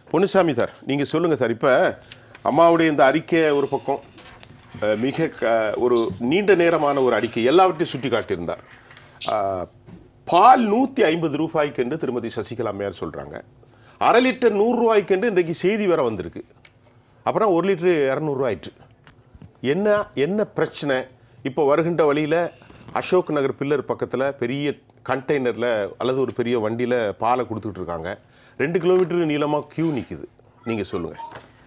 Ponnusamy sir நீங்கள் சொல்லுங்கள் sir இப்போ அம்மாவுடைய இந்த அறிக்கை ஒரு பக்கம் அஹ், மிக க- ஒரு நீண்ட நேரமான ஒரு அறிக்கை எல்லாவற்றையும் சுட்டி காட்டியிருந்தார் அஹ், பால் நூற்றி ஐம்பது ரூபாய்க்கு என்று திருமதி சசிகலா அம்மையார் சொல்கிறாங்க அரை லிட்டர் நூறுரூவாய்க்கு என்று இன்றைக்கு செய்தி வேற வந்திருக்கு அப்புறம் ஒரு லிட்டரு இரநூறுவாயிற்று என்ன என்ன பிரச்சனை இப்போ வருகின்ற வழியில் அசோக் நகர் பில்லர் பக்கத்தில் பெரிய கண்டெய்னரில் அல்லது ஒரு பெரிய வண்டியில் பாலை கொடுத்துட்டு இருக்காங்க ரெண்டு கிலோமீட்டர் நீளமாக கியூ நிற்குது நீங்கள் சொல்லுங்கள்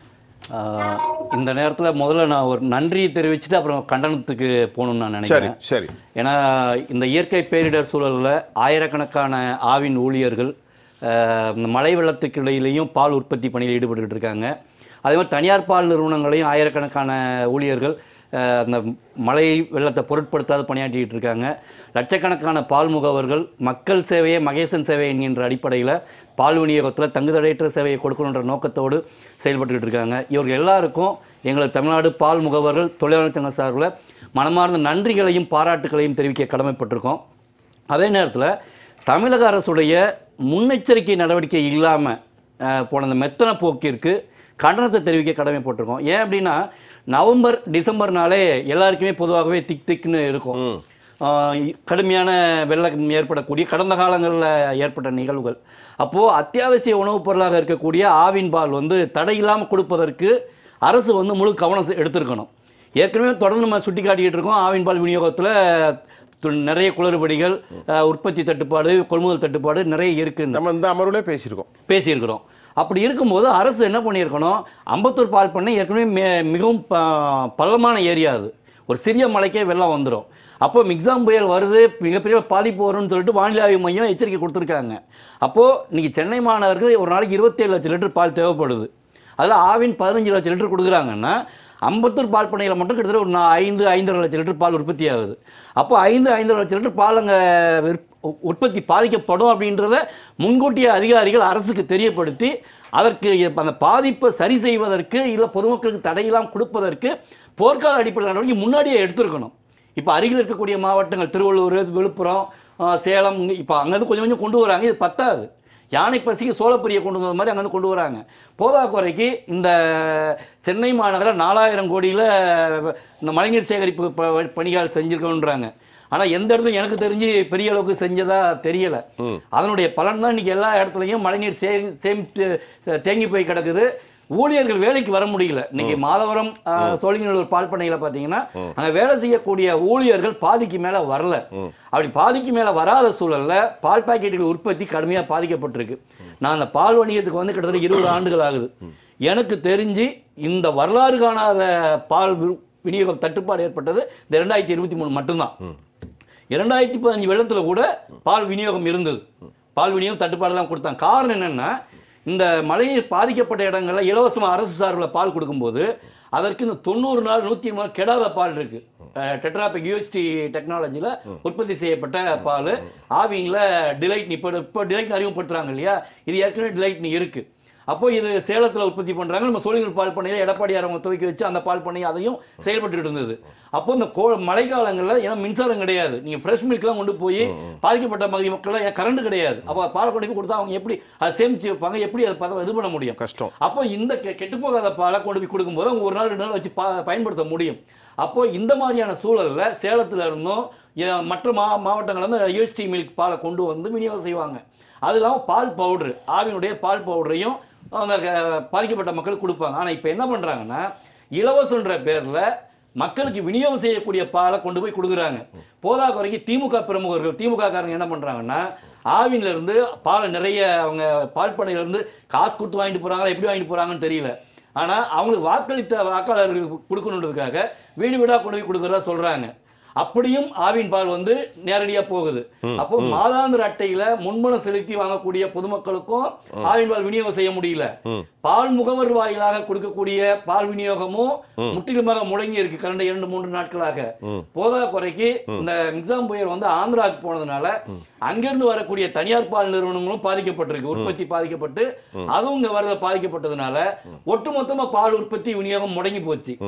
ஆஹ் இந்த நேரத்தில் முதல்ல நான் ஒரு நன்றி தெரிவிச்சுட்டு அப்புறம் கண்டனத்துக்கு போகணும்னு நான் சரி நினைக்கிறேன் சரி ஏன்னா இந்த இயற்கை பேரிடர் சூழலில் ஆயிரக்கணக்கான ஆவின் ஊழியர்கள் ஆஹ் இந்த மழை வெள்ளத்துக்கு இடையிலையும் பால் உற்பத்தி பணியில் ஈடுபட்டுக்கிட்டு இருக்காங்க அதே மாதிரி தனியார் பால் நிறுவனங்களையும் ஆயிரக்கணக்கான ஊழியர்கள் ஆஹ் அந்த மழை வெள்ளத்தை பொருட்படுத்தாத பணியாற்றிட்டு இருக்காங்க லட்சக்கணக்கான பால் முகவர்கள் மக்கள் சேவையே மகேசன் சேவை என்கின்ற அடிப்படையில் பால் விநியோகத்தில் தங்குதடையற்ற சேவையை கொடுக்கணுன்ற நோக்கத்தோடு செயல்பட்டுக்கிட்டு இருக்காங்க இவர்கள் எல்லாருக்கும் எங்களது தமிழ்நாடு பால் முகவர்கள் தொழிலாளர் சங்க சார்பில் மனமார்ந்த நன்றிகளையும் பாராட்டுகளையும் தெரிவிக்க கடமைப்பட்டிருக்கோம் அதே நேரத்தில் தமிழக அரசுடைய முன்னெச்சரிக்கை நடவடிக்கை இல்லாமல் போன அந்த மெத்தன போக்கிற்கு கண்டனத்தை தெரிவிக்க கடமைப்பட்டிருக்கோம் ஏன் அப்படின்னா நவம்பர் டிசம்பர்னாலே எல்லாருக்குமே பொதுவாகவே திக் திக்னு இருக்கும் ஆஹ் கடுமையான வெள்ளம் ஏற்படக்கூடிய கடந்த காலங்களில் ஏற்பட்ட நிகழ்வுகள் அப்போது அத்தியாவசிய உணவுப் பொருளாக இருக்கக்கூடிய ஆவின் பால் வந்து தடையில்லாமல் கொடுப்பதற்கு அரசு வந்து முழு கவனம் செ- எடுத்திருக்கணும் ஏற்கனவே தொடர்ந்து நம்ம சுட்டி காட்டிக்கிட்டு இருக்கோம் ஆவின் பால் விநியோகத்தில் நிறைய குளறுபடிகள் ஆஹ் உற்பத்தி தட்டுப்பாடு கொள்முதல் தட்டுப்பாடு நிறைய இருக்குன்னு நம்ம இந்த அமர்வுலே பேசியிருக்கோம் பேசியிருக்கிறோம் அப்படி இருக்கும்போது அரசு என்ன பண்ணியிருக்கணும் அம்பத்தூர் பால் பண்ணை ஏற்கனவே மே- மிகவும் ப- பள்ளமான ஏரியா அது ஒரு சிறிய மலைக்கே வெள்ளம் வந்துடும் அப்போ மிக்ஸாம் புயல் வருது மிகப்பெரிய பாதிப்பு வரும்னு சொல்லிட்டு வானிலை ஆய்வு மையம் எச்சரிக்கை கொடுத்துருக்காங்க அப்போது இன்னைக்கு சென்னை மாநகருக்கு ஒரு நாளைக்கு இருபத்தேழு லட்சம் லிட்டர் பால் தேவைப்படுது அதில் ஆவின் பதினஞ்சு லட்சம் லிட்டர் கொடுக்குறாங்கன்னா அம்பத்தூர் பால் பண்ணையில் மட்டும் கிட்டத்தட்ட ஒரு நா- ஐந்து ஐந்தரை லட்சம் லிட்டர் பால் உற்பத்தி ஆகுது அப்போ ஐந்து ஐந்தரை லட்சம் லிட்டர் பால் அங்கே உற்பத்தி பாதிக்கப்படும் அப்படின்றத முன்கூட்டிய அதிகாரிகள் அரசுக்கு தெரியப்படுத்தி அதற்கு அந்த பாதிப்பை சரி செய்வதற்கு இல்லை பொதுமக்களுக்கு தடையெல்லாம் கொடுப்பதற்கு போர்க்கால அடிப்படை நடவடிக்கை முன்னாடியே எடுத்திருக்கணும் இப்போ அருகில் இருக்கக்கூடிய மாவட்டங்கள் திருவள்ளூர் விழுப்புரம் ஆ, சேலம் இப்போ அங்கேருந்து கொஞ்சம் கொஞ்சம் கொண்டு வராங்க இது பத்தாது யானை பசிக்கு சோளப்பொரியை கொண்டு வந்த மாதிரி அங்கேருந்து கொண்டு வராங்க போதாக்குறைக்கு இந்த சென்னை மாநகர நாலாயிரம் கோடியில் இந்த மழைநீர் சேகரிப்பு ப- பணிகள் செஞ்சிருக்கோன்றாங்க ஆனால் எந்த இடத்துலையும் எனக்கு தெரிஞ்சு பெரிய அளவுக்கு செஞ்சதா தெரியல அதனுடைய பலன் தான் இன்னைக்கு எல்லா இடத்துலையும் மழைநீர் சே சேமித்து தேங்கி போய் கிடக்குது ஊழியர்கள் வேலைக்கு வர முடியல இன்னைக்கு மாதவரம் ஆஹ், சோழிங்கநல்லூர் பால் பண்ணையில் பார்த்தீங்கன்னா அங்கே வேலை செய்யக்கூடிய ஊழியர்கள் பாதிக்கு மேலே வரல அப்படி பாதிக்கு மேலே வராத சூழல்ல பால் பாக்கெட்டுகள் உற்பத்தி கடுமையாக பாதிக்கப்பட்டிருக்கு நான் அந்த பால் வணிகத்துக்கு வந்து கிட்டத்தட்ட இருபது ஆண்டுகள் ஆகுது எனக்கு தெரிஞ்சு இந்த வரலாறு காணாத பால் வி- விநியோகம் தட்டுப்பாடு ஏற்பட்டது இந்த ரெண்டாயிரத்தி இருபத்தி மூணு மட்டும்தான் இரண்டாயிரத்தி பதினஞ்சு வெள்ளத்தில் கூட பால் விநியோகம் இருந்தது பால் விநியோகம் தட்டுப்பாடெல்லாம் கொடுத்தாங்க காரணம் என்னன்னா இந்த மழைநீர் பாதிக்கப்பட்ட இடங்கள்ல இலவசமாக அரசு சார்பில் பால் கொடுக்கும்போது அதற்கு இந்த தொண்ணூறு நாள் நூற்றி நாள் கெடாத பால் இருக்கு டெட்ராபிக் யூஎஸ்டி டெக்னாலஜியில் உற்பத்தி செய்யப்பட்ட பால் ஆவிங்கில் டிலைட் இப்போ இப்போ டிலைட் அறிமுகப்படுத்துறாங்க இல்லையா இது ஏற்கனவே டிலைட் இருக்கு அப்போ இது சேலத்தில் உற்பத்தி பண்ணுறாங்க நம்ம சோழிங்கர் பால் பண்ணையில் எடப்பாடியார் அவங்க துவக்கி வச்சு அந்த பால் பண்ணை அதையும் செயல்பட்டுக்கிட்டு இருந்தது அப்போ இந்த கோ மழைக்காலங்களில் ஏன்னா மின்சாரம் கிடையாது நீங்கள் ஃப்ரெஷ் மில்க்லாம் கொண்டு போய் பாதிக்கப்பட்ட பகுதி மக்கள்லாம் ஏன் கரண்ட் கிடையாது அப்போ பாலை கொண்டு போய் கொடுத்தா அவங்க எப்படி அதை சேமிச்சு வைப்பாங்க எப்படி அதை பத- இது பண்ண முடியும் கஷ்டம் அப்போ இந்த கெ- கெட்டுப் போகாத பாலை கொண்டு போய் கொடுக்கும்போது அவங்க ஒரு நாள் ரெண்டு நாள் வச்சு பா பயன்படுத்த முடியும் அப்போ இந்த மாதிரியான சூழல்ல சேலத்துல இருந்தும் எ- மற்ற மா மாவட்டங்கள்ல இருந்து யூஎஸ்டி மில்க் பாலை கொண்டு வந்து விநியோகம் செய்வாங்க அது இல்லாமல் பால் பவுடர் ஆவினுடைய பால் பவுடரையும் அவங்க க- பாதிக்கப்பட்ட மக்கள் கொடுப்பாங்க ஆனால் இப்போ என்ன பண்ணுறாங்கன்னா இலவசன்ற பேரில் மக்களுக்கு விநியோகம் செய்யக்கூடிய பாலை கொண்டு போய் கொடுக்குறாங்க போதா குறைக்கு திமுக பிரமுகர்கள் திமுக காரங்க என்ன பண்ணுறாங்கன்னா ஆவின்ல இருந்து பாலை நிறைய அவங்க பால் பண்ணையில இருந்து காசு கொடுத்து வாங்கிட்டு போகிறாங்களா எப்படி வாங்கிட்டு போகிறாங்கன்னு தெரியல ஆனால் அவங்களுக்கு வாக்களித்த வாக்காளர்களுக்கு கொடுக்கணுன்றதுக்காக வீடு வீடாக கொண்டு போய் கொடுக்குறதா சொல்கிறாங்க அப்படியும் ஆவின் பால் வந்து நேரடியாக போகுது அப்போ மாதாந்திர அட்டையில முன்பணம் செலுத்தி வாங்கக்கூடிய பொதுமக்களுக்கும் ஆவின் பால் விநியோகம் செய்ய முடியல பால் முகவர் வாயிலாக கொடுக்கக்கூடிய பால் விநியோகமும் முற்றிலுமாக முடங்கி இருக்கு கடந்த இரண்டு மூன்று நாட்களாக போதா குறைக்கு இந்த மிக்ஸாம் புயல் வந்து ஆந்திராவுக்கு போனதுனால அங்கிருந்து வரக்கூடிய தனியார் பால் நிறுவனங்களும் பாதிக்கப்பட்டிருக்கு உற்பத்தி பாதிக்கப்பட்டு அதுவும் இங்க வரத பாதிக்கப்பட்டதுனால ஒட்டுமொத்தமா பால் உற்பத்தி விநியோகம் முடங்கி போச்சு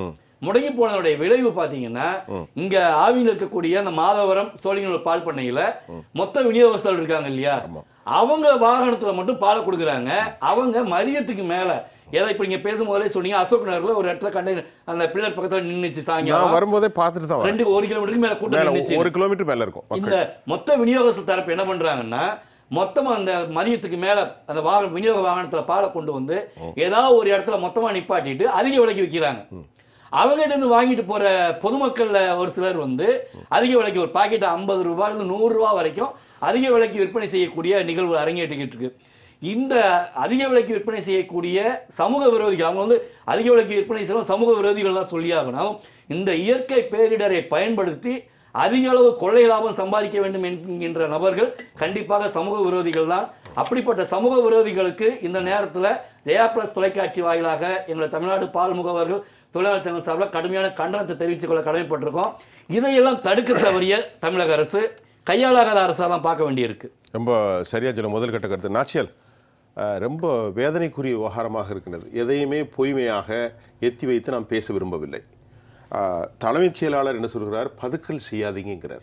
முடங்கி போனதோடைய விளைவு பாத்தீங்கன்னா இங்க ஆவியில் இருக்கக்கூடிய அந்த மாதவரம் சோழிங்கநல்லூர் பால் பண்ணையில மொத்த விநியோகஸ்தர்கள் இருக்காங்க இல்லையா அவங்க வாகனத்துல மட்டும் பாலை கொடுக்குறாங்க அவங்க மதியத்துக்கு மேல ஏதோ இப்ப நீங்க பேசும்போதே சொன்னீங்க அசோக் நகர்ல ஒரு இடத்துல கண்டெய்னர் அந்த பில்லர் பக்கத்துல நின்னுச்சு நான் சாயங்காலம் வரும்போதே பார்த்துட்டு தான் வரேன் ரெண்டு ஒரு கிலோமீட்டருக்கு மேல கூட்டம் மேல நின்னுச்சு ஒரு கிலோமீட்டர் மேல இருக்கும் மக்கள். இந்த மொத்த விநியோகஸ்தர் தரப்பு என்ன பண்றாங்கன்னா மொத்தமா அந்த மதியத்துக்கு மேல அந்த வாகன விநியோக வாகனத்துல பாலை கொண்டு வந்து ஏதாவது ஒரு இடத்துல மொத்தமா நிப்பாட்டிட்டு அதிக விலைக்கு விற்கிறாங்க அவங்ககிட்ட இருந்து வாங்கிட்டு போற பொதுமக்கள்ல ஒரு சிலர் வந்து அதிக விலைக்கு ஒரு பாக்கெட் ஐம்பது ரூபாய் இருந்து நூறு ரூபாய் வரைக்கும் அதிக விலைக்கு விற்பனை செய்யக்கூடிய நிகழ்வு அரங்கேற்றிக்கிட்டு இருக்கு இந்த அதிக விலைக்கு விற்பனை செய்யக்கூடிய சமூக விரோதிகள் அவங்க வந்து அதிக விலைக்கு விற்பனை செய்யணும் சமூக விரோதிகள் தான் சொல்லியாகணும் இந்த இயற்கை பேரிடரை பயன்படுத்தி அதிக அளவு கொள்ளை லாபம் சம்பாதிக்க வேண்டும் என்கின்ற நபர்கள் கண்டிப்பாக சமூக விரோதிகள் தான் அப்படிப்பட்ட சமூக விரோதிகளுக்கு இந்த நேரத்தில் ஜெயா பிளஸ் தொலைக்காட்சி வாயிலாக எங்களை தமிழ்நாடு பால் முகவர்கள் தொழிலாளர் சங்கம் சார்பில் கடுமையான கண்டனத்தை தெரிவித்துக் கொள்ள கடமைப்பட்டிருக்கோம் இதையெல்லாம் தடுக்க தவறிய தமிழக அரசு கையாளாகாத அரசாக தான் பார்க்க வேண்டியிருக்கு ரொம்ப சரியா சொல்ல முதல் கட்ட கருத்து நாச்சியல் அஹ், ரொம்ப வேதனைக்குரிய விவகாரமாக இருக்கிறது எதையுமே பொய்மையாக எத்தி வைத்து நாம் பேச விரும்பவில்லை அஹ், தலைமைச் செயலாளர் என்ன சொல்கிறார் பதுக்கல் செய்யாதீங்கிறார்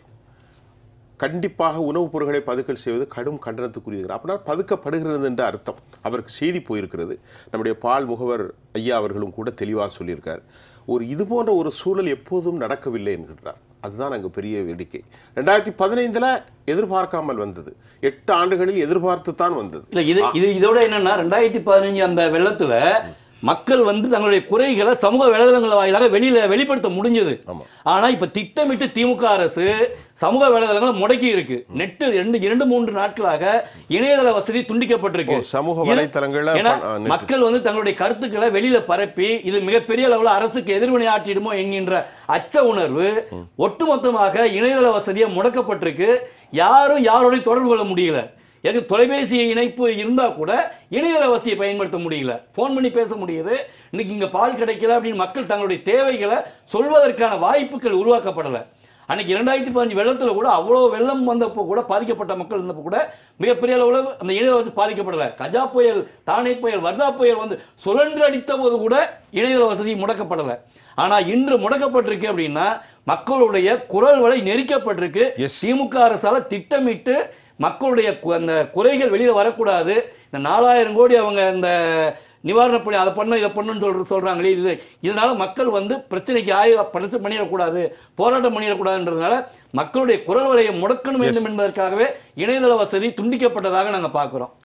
கண்டிப்பாக உணவுப் பொருட்களை பதுக்கல் செய்வது கடும் கண்டனத்துக்குரியது அப்படின்னா பதுக்கப்படுகிறது என்ற அர்த்தம் அவருக்கு செய்தி போயிருக்கிறது நம்முடைய பால் முகவர் ஐயா அவர்களும் கூட தெளிவாக சொல்லியிருக்கார் ஒரு இது போன்ற ஒரு சூழல் எப்போதும் நடக்கவில்லை என்கின்றார் அதுதான் அங்கே பெரிய வேடிக்கை ரெண்டாயிரத்தி பதினைந்தில் எதிர்பார்க்காமல் வந்தது எட்டு ஆண்டுகளில் எதிர்பார்த்து தான் வந்தது இல்ல இது இது இதோட என்னன்னா ரெண்டாயிரத்தி பதினஞ்சு அந்த வெள்ளத்துல மக்கள் வந்து தங்களுடைய குறைகளை சமூக வலைதளங்கள் வாயிலாக வெளியில வெளிப்படுத்த முடிஞ்சது ஆமா. ஆனா இப்ப திட்டமிட்டு திமுக அரசு சமூக வலைதளங்களை முடக்கி இருக்கு நெட்டு ரெண்டு இரண்டு மூன்று நாட்களாக இணையதள வசதி துண்டிக்கப்பட்டிருக்கு ஓ, சமூக இது- வலைத்தளங்கள்ல ஏன்னா பண- ஆ, நெட்டு. மக்கள் வந்து தங்களுடைய கருத்துக்களை வெளியில பரப்பி இது மிகப்பெரிய அளவுல அரசுக்கு எதிர்வினை ஆற்றிடுமோ என்கின்ற அச்ச உணர்வு ஒட்டுமொத்தமாக இணையதள வசதியை முடக்கப்பட்டிருக்கு யாரும் யாரோடையும் தொடர்பு கொள்ள முடியல எனக்கு தொலைபேசி இணைப்பு இருந்தா கூட இணையதள வசதியை பயன்படுத்த முடியல ஃபோன் பண்ணி பேச முடியுது இன்னைக்கு இங்க பால் கிடைக்கல அப்படின்னு மக்கள் தங்களுடைய தேவைகளை சொல்வதற்கான வாய்ப்புகள் உருவாக்கப்படலை அன்னைக்கு இரண்டாயிரத்தி பதினஞ்சு வெள்ளத்தில் கூட அவ்வளோ வெள்ளம் வந்தப்போ கூட பாதிக்கப்பட்ட மக்கள் இருந்தப்போ கூட மிகப்பெரிய அளவில் அந்த இணையதள வசதி பாதிக்கப்படலை கஜா புயல் தானே புயல் வர்தா புயல் வந்து சுழன்று அடித்த போது கூட இணையதள வசதி முடக்கப்படலை ஆனால் இன்று முடக்கப்பட்டிருக்கு அப்படின்னா மக்களுடைய குரல் வலை நெரிக்கப்பட்டிருக்கு Yes. திமுக அரசால திட்டமிட்டு மக்களுடைய கு- அந்த குறைகள் வெளியில வரக்கூடாது இந்த நாலாயிரம் கோடி அவங்க இந்த நிவாரணப் பணி அதை பண்ண இதை பண்ணுன்னு சொல்ற சொல்றாங்களே இது இதனால மக்கள் வந்து பிரச்சனைக்கு ஆய பரிசு பண்ணிடக்கூடாது போராட்டம் பண்ணிடக்கூடாதுன்றதுனால மக்களுடைய குரல் வலையை முடக்கணும் வேண்டும் என்பதற்காகவே இணையதள வசதி துண்டிக்கப்பட்டதாக நாங்க பார்க்கிறோம்